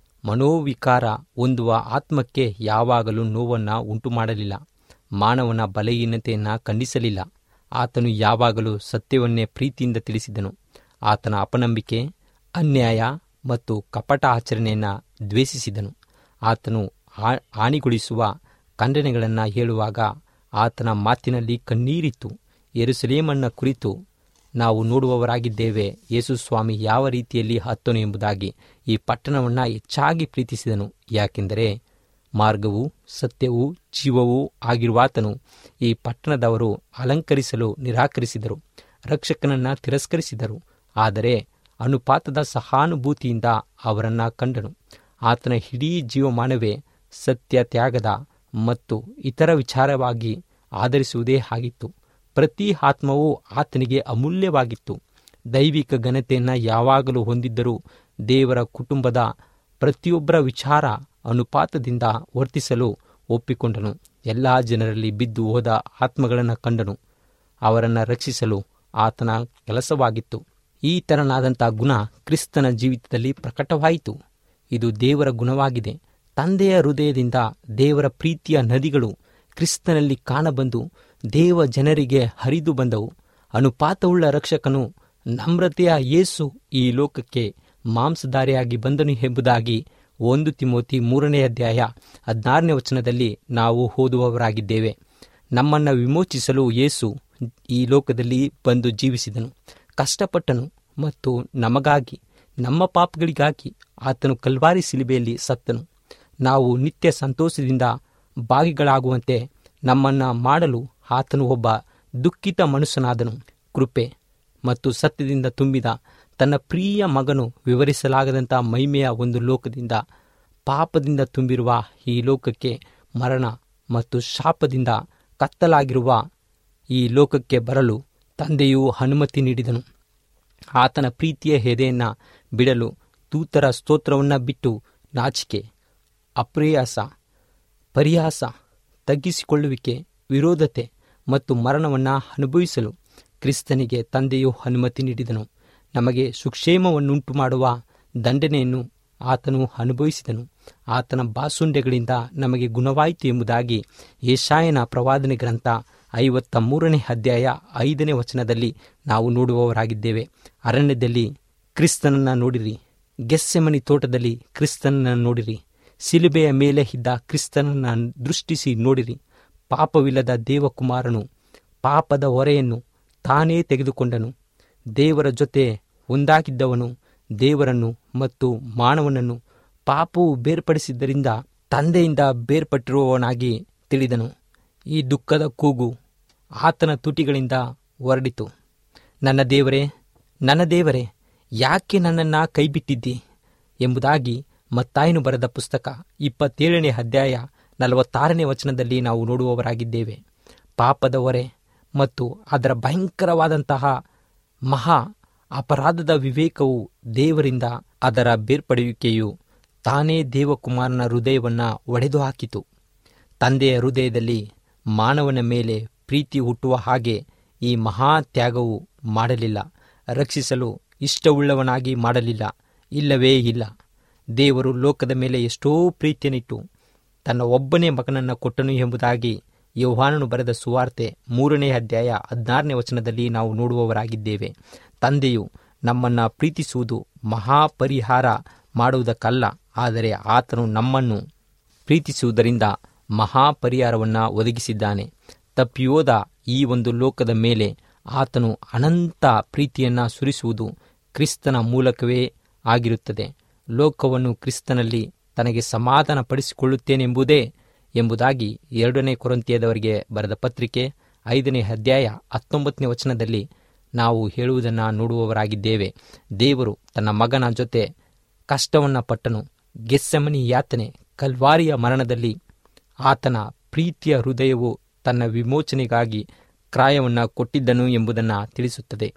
ಮನೋವಿಕಾರ ಹೊಂದುವ ಆತ್ಮಕ್ಕೆ ಯಾವಾಗಲೂ ನೋವನ್ನು ಉಂಟು ಮಾಡಲಿಲ್ಲ ಮಾನವನ ಬಲಹೀನತೆಯನ್ನು ಖಂಡಿಸಲಿಲ್ಲ ಆತನು ಯಾವಾಗಲೂ ಸತ್ಯವನ್ನೇ ಪ್ರೀತಿಯಿಂದ ತಿಳಿಸಿದನು ಆತನ ಅಪನಂಬಿಕೆ ಅನ್ಯಾಯ ಮತ್ತು ಕಪಟ ಆಚರಣೆಯನ್ನು ದ್ವೇಷಿಸಿದನು ಆತನು ಆ- ಹಾನಿಗೊಳಿಸುವ ಖಂಡನೆಗಳನ್ನು ಹೇಳುವಾಗ ಆತನ ಮಾತಿನಲ್ಲಿ ಕಣ್ಣೀರಿತ್ತು ಯೆರೂಸಲೇಮನ್ನ ಕುರಿತು ನಾವು ನೋಡುವವರಾಗಿದ್ದೇವೆ ಯೇಸು ಸ್ವಾಮಿ ಯಾವ ರೀತಿಯಲ್ಲಿ ಹತ್ತನು ಎಂಬುದಾಗಿ ಈ ಪಟ್ಟಣವನ್ನು ಹೆಚ್ಚಾಗಿ ಪ್ರೀತಿಸಿದನು ಯಾಕೆಂದರೆ ಮಾರ್ಗವೂ ಸತ್ಯವೂ ಜೀವವೂ ಆಗಿರುವಾತನು ಈ ಪಟ್ಟಣದವರು ಅಲಂಕರಿಸಲು ನಿರಾಕರಿಸಿದರು ರಕ್ಷಕನನ್ನು ತಿರಸ್ಕರಿಸಿದರು ಆದರೆ ಅನುಪಾತದ ಸಹಾನುಭೂತಿಯಿಂದ ಅವರನ್ನು ಕಂಡನು ಆತನ ಇಡೀ ಜೀವಮಾನವೇ ಸತ್ಯ ತ್ಯಾಗದ ಮತ್ತು ಇತರ ವಿಚಾರವಾಗಿ ಆಧರಿಸುವುದೇ ಆಗಿತ್ತು ಪ್ರತಿ ಆತ್ಮವೂ ಆತನಿಗೆ ಅಮೂಲ್ಯವಾಗಿತ್ತು ದೈವಿಕ ಘನತೆಯನ್ನು ಯಾವಾಗಲೂ ಹೊಂದಿದ್ದರೂ ದೇವರ ಕುಟುಂಬದ ಪ್ರತಿಯೊಬ್ಬರ ವಿಚಾರ ಅನುಪಾತದಿಂದ ವರ್ತಿಸಲು ಒಪ್ಪಿಕೊಂಡನು ಎಲ್ಲ ಜನರಲ್ಲಿ ಬಿದ್ದು ಹೋದ ಆತ್ಮಗಳನ್ನು ಕಂಡನು ಅವರನ್ನು ರಕ್ಷಿಸಲು ಆತನ ಕೆಲಸವಾಗಿತ್ತು ಈ ತರನಾದಂಥ ಗುಣ ಕ್ರಿಸ್ತನ ಜೀವಿತದಲ್ಲಿ ಪ್ರಕಟವಾಯಿತು ಇದು ದೇವರ ಗುಣವಾಗಿದೆ ತಂದೆಯ ಹೃದಯದಿಂದ ದೇವರ ಪ್ರೀತಿಯ ನದಿಗಳು ಕ್ರಿಸ್ತನಲ್ಲಿ ಕಾಣಬಂದು ದೇವ ಜನರಿಗೆ ಹರಿದು ಬಂದವು ಅನುಪಾತವುಳ್ಳ ರಕ್ಷಕನು ನಮ್ರತೆಯ ಯೇಸು ಈ ಲೋಕಕ್ಕೆ ಮಾಂಸಧಾರಿಯಾಗಿ ಬಂದನು ಎಂಬುದಾಗಿ ಒಂದು ತಿಮೋತಿ ಮೂರನೇ ಅಧ್ಯಾಯ ಹದಿನಾರನೇ ವಚನದಲ್ಲಿ ನಾವು ಓದುವವರಾಗಿದ್ದೇವೆ ನಮ್ಮನ್ನು ವಿಮೋಚಿಸಲು ಯೇಸು ಈ ಲೋಕದಲ್ಲಿ ಬಂದು ಜೀವಿಸಿದನು ಕಷ್ಟಪಟ್ಟನು ಮತ್ತು ನಮಗಾಗಿ ನಮ್ಮ ಪಾಪಗಳಿಗಾಗಿ ಆತನು ಕಲ್ವಾರಿ ಸಿಲುಬೆಯಲ್ಲಿ ಸತ್ತನು ನಾವು ನಿತ್ಯ ಸಂತೋಷದಿಂದ ಭಾಗಿಗಳಾಗುವಂತೆ ನಮ್ಮನ್ನು ಮಾಡಲು ಆತನು ಒಬ್ಬ ದುಃಖಿತ ಮನುಷ್ಯನಾದನು ಕೃಪೆ ಮತ್ತು ಸತ್ಯದಿಂದ ತುಂಬಿದ ತನ್ನ ಪ್ರಿಯ ಮಗನು ವಿವರಿಸಲಾಗದಂಥ ಮಹಿಮೆಯ ಒಂದು ಲೋಕದಿಂದ ಪಾಪದಿಂದ ತುಂಬಿರುವ ಈ ಲೋಕಕ್ಕೆ ಮರಣ ಮತ್ತು ಶಾಪದಿಂದ ಕತ್ತಲಾಗಿರುವ ಈ ಲೋಕಕ್ಕೆ ಬರಲು ತಂದೆಯು ಅನುಮತಿ ನೀಡಿದನು ಆತನ ಪ್ರೀತಿಯ ಹೆದೆಯನ್ನು ಬಿಡಲು ದೂತರ ಸ್ತೋತ್ರವನ್ನು ಬಿಟ್ಟು ನಾಚಿಕೆ ಅಪ್ರೇಯಾಸ ಪರಿಹಾಸ ತಗ್ಗಿಸಿಕೊಳ್ಳುವಿಕೆ ವಿರೋಧತೆ ಮತ್ತು ಮರಣವನ್ನು ಅನುಭವಿಸಲು ಕ್ರಿಸ್ತನಿಗೆ ತಂದೆಯು ಅನುಮತಿ ನೀಡಿದನು ನಮಗೆ ಸುಕ್ಷೇಮವನ್ನುಂಟು ಮಾಡುವ ದಂಡನೆಯನ್ನು ಆತನು ಅನುಭವಿಸಿದನು ಆತನ ಬಾಸುಂಡೆಗಳಿಂದ ನಮಗೆ ಗುಣವಾಯಿತು ಎಂಬುದಾಗಿ ಏಷಾಯನ ಪ್ರವಾದನೆ ಗ್ರಂಥ ಐವತ್ತ ಮೂರನೇ ಅಧ್ಯಾಯ ಐದನೇ ವಚನದಲ್ಲಿ ನಾವು ನೋಡುವವರಾಗಿದ್ದೇವೆ ಅರಣ್ಯದಲ್ಲಿ ಕ್ರಿಸ್ತನನ್ನು ನೋಡಿರಿ ಗೆಸ್ಸೆಮನಿ ತೋಟದಲ್ಲಿ ಕ್ರಿಸ್ತನನ್ನು ನೋಡಿರಿ ಸಿಲುಬೆಯ ಮೇಲೆ ಇದ್ದ ಕ್ರಿಸ್ತನನ್ನು ದೃಷ್ಟಿಸಿ ನೋಡಿರಿ ಪಾಪವಿಲ್ಲದ ದೇವಕುಮಾರನು ಪಾಪದ ಹೊರೆಯನ್ನು ತಾನೇ ತೆಗೆದುಕೊಂಡನು ದೇವರ ಜೊತೆ ಒಂದಾಗಿದ್ದವನು ದೇವರನ್ನು ಮತ್ತು ಮಾನವನನ್ನು ಪಾಪವು ಬೇರ್ಪಡಿಸಿದ್ದರಿಂದ ತಂದೆಯಿಂದ ಬೇರ್ಪಟ್ಟಿರುವವನಾಗಿ ತಿಳಿದನು ಈ ದುಃಖದ ಕೂಗು ಆತನ ತುಟಿಗಳಿಂದ ಹೊರಡಿತು ನನ್ನ ದೇವರೇ ನನ್ನ ದೇವರೇ ಯಾಕೆ ನನ್ನನ್ನು ಕೈಬಿಟ್ಟಿದ್ದಿ ಎಂಬುದಾಗಿ ಮತ್ತಾಯನು ಬರೆದ ಪುಸ್ತಕ ಇಪ್ಪತ್ತೇಳನೇ ಅಧ್ಯಾಯ ನಲವತ್ತಾರನೇ ವಚನದಲ್ಲಿ ನಾವು ನೋಡುವವರಾಗಿದ್ದೇವೆ ಪಾಪದ ಹೊರೆ ಮತ್ತು ಅದರ ಭಯಂಕರವಾದಂತಹ ಮಹಾ ಅಪರಾಧದ ವಿವೇಕವು ದೇವರಿಂದ ಅದರ ಬೇರ್ಪಡುವಿಕೆಯು ತಾನೇ ದೇವಕುಮಾರನ ಹೃದಯವನ್ನು ಒಡೆದು ಹಾಕಿತು ತಂದೆಯ ಹೃದಯದಲ್ಲಿ ಮಾನವನ ಮೇಲೆ ಪ್ರೀತಿ ಹುಟ್ಟುವ ಹಾಗೆ ಈ ಮಹಾ ತ್ಯಾಗವು ಮಾಡಲಿಲ್ಲ ರಕ್ಷಿಸಲು ಇಷ್ಟವುಳ್ಳವನಾಗಿ ಮಾಡಲಿಲ್ಲ ಇಲ್ಲವೇ ಇಲ್ಲ ದೇವರು ಲೋಕದ ಮೇಲೆ ಎಷ್ಟೋ ಪ್ರೀತಿಯನ್ನಿಟ್ಟು ತನ್ನ ಒಬ್ಬನೇ ಮಗನನ್ನು ಕೊಟ್ಟನು ಎಂಬುದಾಗಿ ಯೌಹಾನನು ಬರೆದ ಸುವಾರ್ತೆ ಮೂರನೇ ಅಧ್ಯಾಯ ಹದಿನಾರನೇ ವಚನದಲ್ಲಿ ನಾವು ನೋಡುವವರಾಗಿದ್ದೇವೆ ತಂದೆಯು ನಮ್ಮನ್ನು ಪ್ರೀತಿಸುವುದು ಮಹಾಪರಿಹಾರ ಮಾಡುವುದಕ್ಕಲ್ಲ ಆದರೆ ಆತನು ನಮ್ಮನ್ನು ಪ್ರೀತಿಸುವುದರಿಂದ ಮಹಾಪರಿಹಾರವನ್ನು ಒದಗಿಸಿದ್ದಾನೆ ತಪ್ಪಿಯೋದ ಈ ಒಂದು ಲೋಕದ ಮೇಲೆ ಆತನು ಅನಂತ ಪ್ರೀತಿಯನ್ನು ಸುರಿಸುವುದು ಕ್ರಿಸ್ತನ ಮೂಲಕವೇ ಆಗಿರುತ್ತದೆ ಲೋಕವನ್ನು ಕ್ರಿಸ್ತನಲ್ಲಿ ತನಗೆ ಸಮಾಧಾನ ಪಡಿಸಿಕೊಳ್ಳುತ್ತೇನೆಂಬುದೇ ಎಂಬುದಾಗಿ ಎರಡನೇ ಕೊರಂತಿಯದವರಿಗೆ ಬರೆದ ಪತ್ರಿಕೆ ಐದನೇ ಅಧ್ಯಾಯ ಹತ್ತೊಂಬತ್ತನೇ ವಚನದಲ್ಲಿ ನಾವು ಹೇಳುವುದನ್ನು ನೋಡುವವರಾಗಿದ್ದೇವೆ ದೇವರು ತನ್ನ ಮಗನ ಜೊತೆ ಕಷ್ಟವನ್ನು ಪಟ್ಟನು ಗೆಸ್ಸಮನಿ ಯಾತನೆ ಕಲ್ವಾರಿಯ ಮರಣದಲ್ಲಿ ಆತನ ಪ್ರೀತಿಯ ಹೃದಯವು ತನ್ನ ವಿಮೋಚನೆಗಾಗಿ ಕ್ರಾಯವನ್ನು ಕೊಟ್ಟಿದ್ದನು ಎಂಬುದನ್ನು ತಿಳಿಸುತ್ತದೆ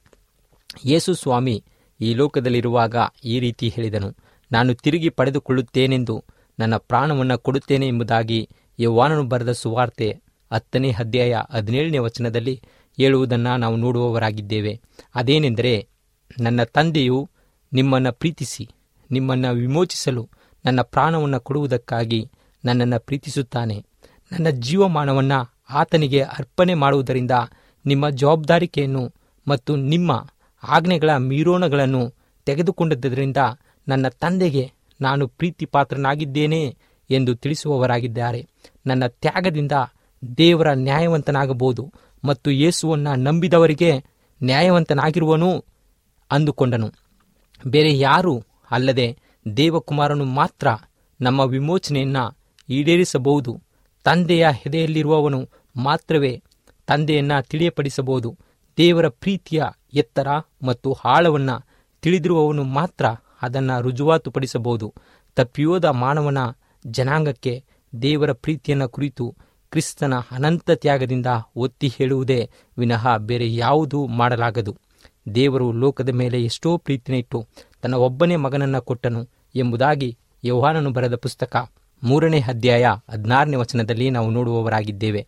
ಯೇಸು ಸ್ವಾಮಿ ಈ ಲೋಕದಲ್ಲಿರುವಾಗ ಈ ರೀತಿ ಹೇಳಿದನು ನಾನು ತಿರುಗಿ ಪಡೆದುಕೊಳ್ಳುತ್ತೇನೆಂದು ನನ್ನ ಪ್ರಾಣವನ್ನು ಕೊಡುತ್ತೇನೆ ಎಂಬುದಾಗಿ ಯೌವಾನನು ಬರೆದ ಸುವಾರ್ತೆ ಹತ್ತನೇ ಅಧ್ಯಾಯ ಹದಿನೇಳನೇ ವಚನದಲ್ಲಿ ಹೇಳುವುದನ್ನು ನಾವು ನೋಡುವವರಾಗಿದ್ದೇವೆ ಅದೇನೆಂದರೆ ನನ್ನ ತಂದೆಯು ನಿಮ್ಮನ್ನು ಪ್ರೀತಿಸಿ ನಿಮ್ಮನ್ನು ವಿಮೋಚಿಸಲು ನನ್ನ ಪ್ರಾಣವನ್ನು ಕೊಡುವುದಕ್ಕಾಗಿ ನನ್ನನ್ನು ಪ್ರೀತಿಸುತ್ತಾನೆ ನನ್ನ ಜೀವಮಾನವನ್ನು ಆತನಿಗೆ ಅರ್ಪಣೆ ಮಾಡುವುದರಿಂದ ನಿಮ್ಮ ಜವಾಬ್ದಾರಿಕೆಯನ್ನು ಮತ್ತು ನಿಮ್ಮ ಆಜ್ಞೆಗಳ ಮೀರೋಣಗಳನ್ನು ತೆಗೆದುಕೊಂಡದ್ದರಿಂದ ನನ್ನ ತಂದೆಗೆ ನಾನು ಪ್ರೀತಿ ಪಾತ್ರನಾಗಿದ್ದೇನೆ ಎಂದು ತಿಳಿಸುವವರಾಗಿದ್ದಾರೆ ನನ್ನ ತ್ಯಾಗದಿಂದ ದೇವರ ನ್ಯಾಯವಂತನಾಗಬಹುದು ಮತ್ತು ಯೇಸುವನ್ನು ನಂಬಿದವರಿಗೆ ನ್ಯಾಯವಂತನಾಗಿರುವನು ಅಂದುಕೊಂಡನು ಬೇರೆ ಯಾರೂ ಅಲ್ಲದೆ ದೇವಕುಮಾರನು ಮಾತ್ರ ನಮ್ಮ ವಿಮೋಚನೆಯನ್ನು ಈಡೇರಿಸಬಹುದು ತಂದೆಯ ಹೆದೆಯಲ್ಲಿರುವವನು ಮಾತ್ರವೇ ತಂದೆಯನ್ನು ತಿಳಿಯಪಡಿಸಬಹುದು ದೇವರ ಪ್ರೀತಿಯ ಎತ್ತರ ಮತ್ತು ಆಳವನ್ನು ತಿಳಿದಿರುವವನು ಮಾತ್ರ ಅದನ್ನು ರುಜುವಾತುಪಡಿಸಬಹುದು ತಪ್ಪಿಯೋದ ಮಾನವನ ಜನಾಂಗಕ್ಕೆ ದೇವರ ಪ್ರೀತಿಯನ್ನು ಕುರಿತು ಕ್ರಿಸ್ತನ ಅನಂತ ತ್ಯಾಗದಿಂದ ಒತ್ತಿ ಹೇಳುವುದೇ ವಿನಃ ಬೇರೆ ಯಾವುದೂ ಮಾಡಲಾಗದು ದೇವರು ಲೋಕದ ಮೇಲೆ ಎಷ್ಟೋ ಪ್ರೀತಿನಿಟ್ಟು ತನ್ನ ಒಬ್ಬನೇ ಮಗನನ್ನು ಕೊಟ್ಟನು ಎಂಬುದಾಗಿ ಯೌಹಾನನು ಬರೆದ ಪುಸ್ತಕ ಮೂರನೇ ಅಧ್ಯಾಯ ಹದಿನಾರನೇ ವಚನದಲ್ಲಿ ನಾವು ನೋಡುವವರಾಗಿದ್ದೇವೆ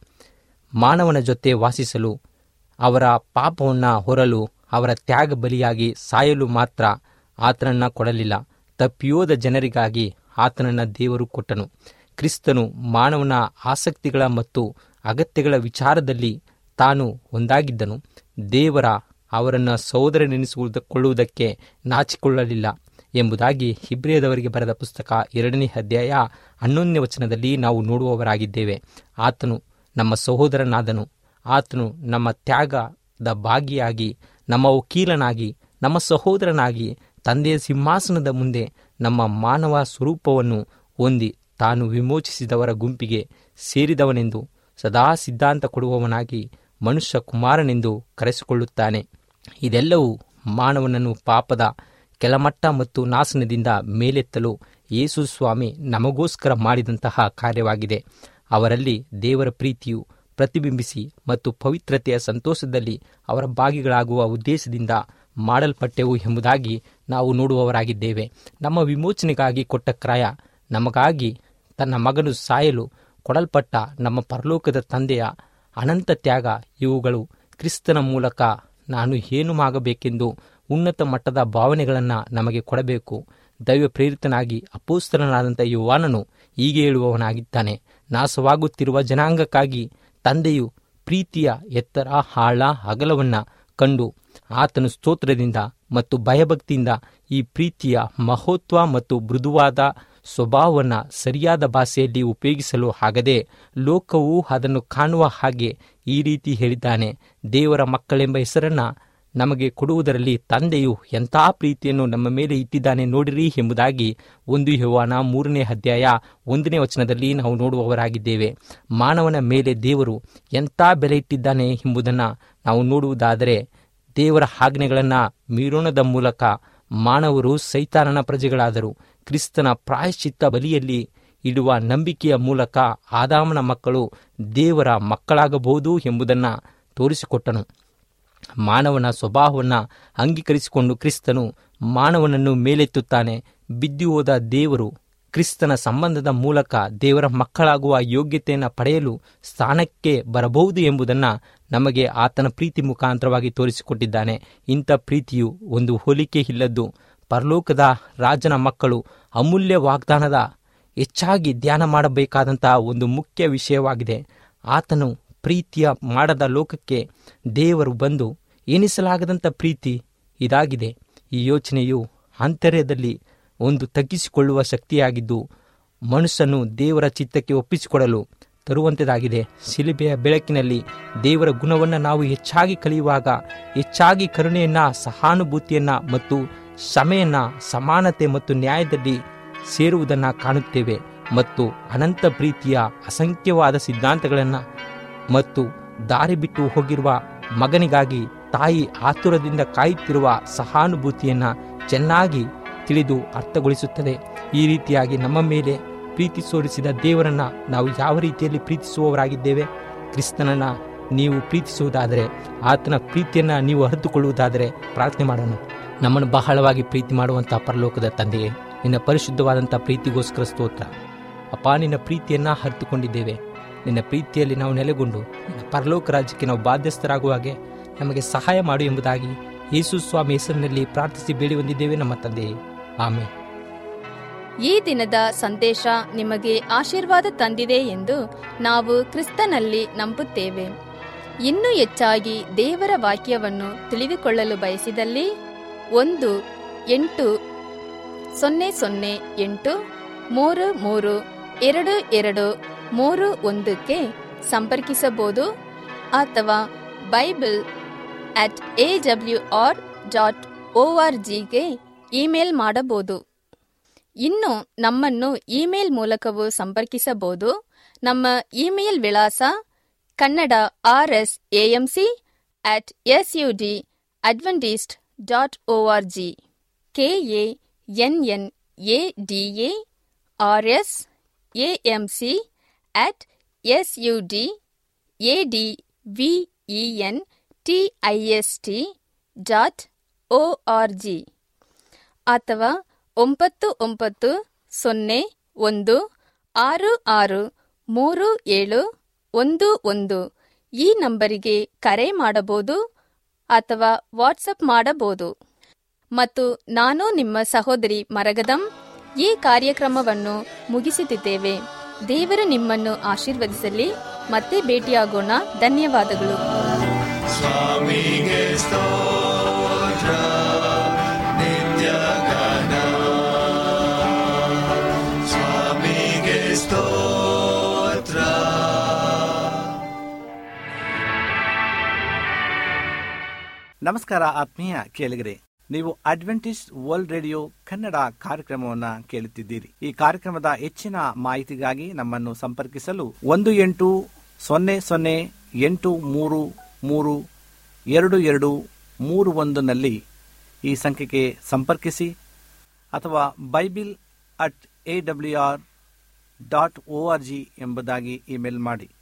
ಮಾನವನ ಜೊತೆ ವಾಸಿಸಲು ಅವರ ಪಾಪವನ್ನು ಹೊರಲು ಅವರ ತ್ಯಾಗ ಬಲಿಯಾಗಿ ಸಾಯಲು ಮಾತ್ರ ಆತನನ್ನು ಕೊಡಲಿಲ್ಲ ತಪ್ಪಿಯೋದ ಜನರಿಗಾಗಿ ಆತನನ್ನು ದೇವರು ಕೊಟ್ಟನು ಕ್ರಿಸ್ತನು ಮಾನವನ ಆಸಕ್ತಿಗಳ ಮತ್ತು ಅಗತ್ಯಗಳ ವಿಚಾರದಲ್ಲಿ ತಾನು ಒಂದಾಗಿದ್ದನು ದೇವರ ಅವರನ್ನು ಸಹೋದರನೆನಿಸಿಕೊಳ್ಳುವುದಕ್ಕೆ ನಾಚಿಕೊಳ್ಳಲಿಲ್ಲ ಎಂಬುದಾಗಿ ಹಿಬ್ರಿಯದವರಿಗೆ ಬರೆದ ಪುಸ್ತಕ ಎರಡನೇ ಅಧ್ಯಾಯ ಹನ್ನೊಂದನೇ ವಚನದಲ್ಲಿ ನಾವು ನೋಡುವವರಾಗಿದ್ದೇವೆ ಆತನು ನಮ್ಮ ಸಹೋದರನಾದನು ಆತನು ನಮ್ಮ ತ್ಯಾಗದ ಭಾಗಿಯಾಗಿ ನಮ್ಮ ವಕೀಲನಾಗಿ ನಮ್ಮ ಸಹೋದರನಾಗಿ ತಂದೆಯ ಸಿಂಹಾಸನದ ಮುಂದೆ ನಮ್ಮ ಮಾನವ ಸ್ವರೂಪವನ್ನು ಹೊಂದಿ ತಾನು ವಿಮೋಚಿಸಿದವರ ಗುಂಪಿಗೆ ಸೇರಿದವನೆಂದು ಸದಾ ಸಿದ್ಧಾಂತ ಕೊಡುವವನಾಗಿ ಮನುಷ್ಯ ಕುಮಾರನೆಂದು ಕರೆಸಿಕೊಳ್ಳುತ್ತಾನೆ ಇದೆಲ್ಲವೂ ಮಾನವನನ್ನು ಪಾಪದ ಕೆಳಮಟ್ಟ ಮತ್ತು ನಾಶನದಿಂದ ಮೇಲೆತ್ತಲು ಯೇಸು ಸ್ವಾಮಿ ನಮಗೋಸ್ಕರ ಮಾಡಿದಂತಹ ಕಾರ್ಯವಾಗಿದೆ ಅವರಲ್ಲಿ ದೇವರ ಪ್ರೀತಿಯು ಪ್ರತಿಬಿಂಬಿಸಿ ಮತ್ತು ಪವಿತ್ರತೆಯ ಸಂತೋಷದಲ್ಲಿ ಅವರ ಭಾಗಿಗಳಾಗುವ ಉದ್ದೇಶದಿಂದ ಮಾಡಲ್ಪಟ್ಟೆವು ಎಂಬುದಾಗಿ ನಾವು ನೋಡುವವರಾಗಿದ್ದೇವೆ ನಮ್ಮ ವಿಮೋಚನೆಗಾಗಿ ಕೊಟ್ಟ ಕ್ರಯ ನಮಗಾಗಿ ತನ್ನ ಮಗನು ಸಾಯಲು ಕೊಡಲ್ಪಟ್ಟ ನಮ್ಮ ಪರಲೋಕದ ತಂದೆಯ ಅನಂತ ತ್ಯಾಗ ಇವುಗಳು ಕ್ರಿಸ್ತನ ಮೂಲಕ ನಾನು ಏನು ಆಗಬೇಕೆಂದು ಉನ್ನತ ಮಟ್ಟದ ಭಾವನೆಗಳನ್ನು ನಮಗೆ ಕೊಡಬೇಕು ದೈವ ಪ್ರೇರಿತನಾಗಿ ಅಪೋಸ್ತರನಾದಂಥ ಯುವಾನನು ಹೀಗೆ ಹೇಳುವವನಾಗಿದ್ದಾನೆ ನಾಶವಾಗುತ್ತಿರುವ ಜನಾಂಗಕ್ಕಾಗಿ ತಂದೆಯು ಪ್ರೀತಿಯ ಎತ್ತರ ಆಳ ಅಗಲವನ್ನು ಕಂಡು ಆತನು ಸ್ತೋತ್ರದಿಂದ ಮತ್ತು ಭಯಭಕ್ತಿಯಿಂದ ಈ ಪ್ರೀತಿಯ ಮಹೋತ್ವ ಮತ್ತು ಮೃದುವಾದ ಸ್ವಭಾವವನ್ನು ಸರಿಯಾದ ಭಾಷೆಯಲ್ಲಿ ಉಪಯೋಗಿಸಲು ಆಗದೆ ಲೋಕವು ಅದನ್ನು ಕಾಣುವ ಹಾಗೆ ಈ ರೀತಿ ಹೇಳಿದ್ದಾನೆ ದೇವರ ಮಕ್ಕಳೆಂಬ ಹೆಸರನ್ನು ನಮಗೆ ಕೊಡುವುದರಲ್ಲಿ ತಂದೆಯು ಎಂಥ ಪ್ರೀತಿಯನ್ನು ನಮ್ಮ ಮೇಲೆ ಇಟ್ಟಿದ್ದಾನೆ ನೋಡಿರಿ ಎಂಬುದಾಗಿ ಒಂದು ಯೌವನ ಮೂರನೇ ಅಧ್ಯಾಯ ಒಂದನೇ ವಚನದಲ್ಲಿ ನಾವು ನೋಡುವವರಾಗಿದ್ದೇವೆ ಮಾನವನ ಮೇಲೆ ದೇವರು ಎಂಥ ಬೆಲೆ ಇಟ್ಟಿದ್ದಾನೆ ಎಂಬುದನ್ನು ನಾವು ನೋಡುವುದಾದರೆ ದೇವರ ಆಜ್ಞೆಗಳನ್ನು ಮೀರೋಣದ ಮೂಲಕ ಮಾನವರು ಸೈತಾನನ ಪ್ರಜೆಗಳಾದರು ಕ್ರಿಸ್ತನ ಪ್ರಾಯಶ್ಚಿತ್ತ ಬಲಿಯಲ್ಲಿ ಇಡುವ ನಂಬಿಕೆಯ ಮೂಲಕ ಆದಾಮನ ಮಕ್ಕಳು ದೇವರ ಮಕ್ಕಳಾಗಬಹುದು ಎಂಬುದನ್ನು ತೋರಿಸಿಕೊಟ್ಟನು ಮಾನವನ ಸ್ವಭಾವವನ್ನು ಅಂಗೀಕರಿಸಿಕೊಂಡು ಕ್ರಿಸ್ತನು ಮಾನವನನ್ನು ಮೇಲೆತ್ತುತ್ತಾನೆ ಬಿದ್ದು ಹೋದ ದೇವರು ಕ್ರಿಸ್ತನ ಸಂಬಂಧದ ಮೂಲಕ ದೇವರ ಮಕ್ಕಳಾಗುವ ಯೋಗ್ಯತೆಯನ್ನು ಪಡೆಯಲು ಸ್ಥಾನಕ್ಕೆ ಬರಬಹುದು ಎಂಬುದನ್ನು ನಮಗೆ ಆತನ ಪ್ರೀತಿ ಮುಖಾಂತರವಾಗಿ ತೋರಿಸಿಕೊಟ್ಟಿದ್ದಾನೆ ಇಂಥ ಪ್ರೀತಿಯು ಒಂದು ಹೋಲಿಕೆ ಇಲ್ಲದ್ದು ಪರಲೋಕದ ರಾಜನ ಮಕ್ಕಳು ಅಮೂಲ್ಯ ವಾಗ್ದಾನದ ಹೆಚ್ಚಾಗಿ ಧ್ಯಾನ ಮಾಡಬೇಕಾದಂತಹ ಒಂದು ಮುಖ್ಯ ವಿಷಯವಾಗಿದೆ ಆತನು ಪ್ರೀತಿಯ ಮಾಡದ ಲೋಕಕ್ಕೆ ದೇವರು ಬಂದು ಎನಿಸಲಾಗದಂಥ ಪ್ರೀತಿ ಇದಾಗಿದೆ ಈ ಯೋಚನೆಯು ಆಂತರ್ಯದಲ್ಲಿ ಒಂದು ತಗ್ಗಿಸಿಕೊಳ್ಳುವ ಶಕ್ತಿಯಾಗಿದ್ದು ಮನುಷ್ಯನು ದೇವರ ಚಿತ್ತಕ್ಕೆ ಒಪ್ಪಿಸಿಕೊಡಲು ತರುವಂಥದ್ದಾಗಿದೆ ಶಿಲುಬೆಯ ಬೆಳಕಿನಲ್ಲಿ ದೇವರ ಗುಣವನ್ನು ನಾವು ಹೆಚ್ಚಾಗಿ ಕಲಿಯುವಾಗ ಹೆಚ್ಚಾಗಿ ಕರುಣೆಯನ್ನ ಸಹಾನುಭೂತಿಯನ್ನ ಮತ್ತು ಕ್ಷಮೆಯನ್ನ ಸಮಾನತೆ ಮತ್ತು ನ್ಯಾಯದಲ್ಲಿ ಸೇರುವುದನ್ನು ಕಾಣುತ್ತೇವೆ ಮತ್ತು ಅನಂತ ಪ್ರೀತಿಯ ಅಸಂಖ್ಯವಾದ ಸಿದ್ಧಾಂತಗಳನ್ನು ಮತ್ತು ದಾರಿ ಬಿಟ್ಟು ಹೋಗಿರುವ ಮಗನಿಗಾಗಿ ತಾಯಿ ಆತುರದಿಂದ ಕಾಯುತ್ತಿರುವ ಸಹಾನುಭೂತಿಯನ್ನ ಚೆನ್ನಾಗಿ ತಿಳಿದು ಅರ್ಥಗೊಳಿಸುತ್ತದೆ ಈ ರೀತಿಯಾಗಿ ನಮ್ಮ ಮೇಲೆ ಪ್ರೀತಿ ತೋರಿಸಿದ ದೇವರನ್ನ ನಾವು ಯಾವ ರೀತಿಯಲ್ಲಿ ಪ್ರೀತಿಸುವವರಾಗಿದ್ದೇವೆ ಕ್ರಿಸ್ತನನ್ನ ನೀವು ಪ್ರೀತಿಸುವುದಾದರೆ ಆತನ ಪ್ರೀತಿಯನ್ನ ನೀವು ಅರಿತುಕೊಳ್ಳುವುದಾದರೆ ಪ್ರಾರ್ಥನೆ ಮಾಡೋಣ ನಮ್ಮನ್ನು ಬಹಳವಾಗಿ ಪ್ರೀತಿ ಮಾಡುವಂಥ ಪರಲೋಕದ ತಂದೆಯೇ ನಿನ್ನ ಪರಿಶುದ್ಧವಾದಂಥ ಪ್ರೀತಿಗೋಸ್ಕರ ಸ್ತೋತ್ರ ಅಪ್ಪ ನಿನ್ನ ಪ್ರೀತಿಯನ್ನ ಅರಿತುಕೊಂಡಿದ್ದೇವೆ ನಿನ್ನ ಪ್ರೀತಿಯಲ್ಲಿ ನಾವು ನೆಲೆಗೊಂಡು ನಿನ್ನ ಪರಲೋಕ ರಾಜ್ಯಕ್ಕೆ ನಾವು ಬಾಧ್ಯಸ್ಥರಾಗುವಾಗೆ ನಮಗೆ ಸಹಾಯ ಮಾಡು ಎಂಬುದಾಗಿ ಯೇಸು ಸ್ವಾಮಿ ಹೆಸರಿನಲ್ಲಿ ಪ್ರಾರ್ಥಿಸಿ ಬೇಡಿ ಹೊಂದಿದ್ದೇವೆ ನಮ್ಮ ತಂದೆಯೇ ಆಮೆ ಈ ದಿನದ ಸಂದೇಶ ನಿಮಗೆ ಆಶೀರ್ವಾದ ತಂದಿದೆ ಎಂದು ನಾವು ಕ್ರಿಸ್ತನಲ್ಲಿ ನಂಬುತ್ತೇವೆ ಇನ್ನೂ ಹೆಚ್ಚಾಗಿ ದೇವರ ವಾಕ್ಯವನ್ನು ತಿಳಿದುಕೊಳ್ಳಲು ಬಯಸಿದಲ್ಲಿ ಒಂದು ಎಂಟು ಸೊನ್ನೆ ಸೊನ್ನೆ ಎಂಟು ಮೂರು ಮೂರು ಎರಡು ಎರಡು ಮೂರು ಒಂದಕ್ಕೆ ಸಂಪರ್ಕಿಸಬಹುದು ಅಥವಾ bible at A W R dot O R ಜಿಗೆ ಇಮೇಲ್ ಮಾಡಬಹುದು ಇನ್ನು ನಮ್ಮನ್ನು ಇಮೇಲ್ ಮೂಲಕವೂ ಸಂಪರ್ಕಿಸಬಹುದು ನಮ್ಮ ಇಮೇಲ್ ವಿಳಾಸ Kannada R S AMC at S U D Adventist dot O R G K A N N A D A R S AMC at S U D A D V E N T I S T dot O R G ಅಥವಾ ಒಂಬತ್ತು ಒಂಬತ್ತು ಸೊನ್ನೆ ಒಂದು ಆರು ಆರು ಮೂರು ಏಳು ಒಂದು ಒಂದು ಈ ನಂಬರಿಗೆ ಕರೆ ಮಾಡಬಹುದು ಅಥವಾ ವಾಟ್ಸಪ್ ಮಾಡಬಹುದು ಮತ್ತು ನಾನು ನಿಮ್ಮ ಸಹೋದರಿ ಮರಗದಂ ಈ ಕಾರ್ಯಕ್ರಮವನ್ನು ಮುಗಿಸುತ್ತಿದ್ದೇವೆ ದೇವರು ನಿಮ್ಮನ್ನು ಆಶೀರ್ವದಿಸಲಿ ಮತ್ತೆ ಭೇಟಿಯಾಗೋಣ ಧನ್ಯವಾದಗಳು ಸ್ವಾಮಿಗೆ ಸ್ತೋತ್ರ ನಿತ್ಯ ಗಾನ ಸ್ವಾಮಿಗೆ ಸ್ತೋತ್ರ ನಮಸ್ಕಾರ ಆತ್ಮೀಯ ಕೇಳಿಗರೆ ನೀವು ಅಡ್ವೆಂಟಿಸ್ಟ್ ವರ್ಲ್ಡ್ ರೇಡಿಯೋ ಕನ್ನಡ ಕಾರ್ಯಕ್ರಮವನ್ನ ಕೇಳುತ್ತಿದ್ದೀರಿ ಈ ಕಾರ್ಯಕ್ರಮದ ಹೆಚ್ಚಿನ ಮಾಹಿತಿಗಾಗಿ ನಮ್ಮನ್ನು ಸಂಪರ್ಕಿಸಲು ಒಂದು ಎಂಟು ಸೊನ್ನೆ ಸೊನ್ನೆ ಎಂಟು ಮೂರು ಮೂರು ಎರಡು ಎರಡು ಮೂರು ಒಂದನಲ್ಲಿ ಈ ಸಂಖ್ಯೆಗೆ ಸಂಪರ್ಕಿಸಿ ಅಥವಾ bible at A W R dot O R G ಎಂಬುದಾಗಿ ಇಮೇಲ್ ಮಾಡಿ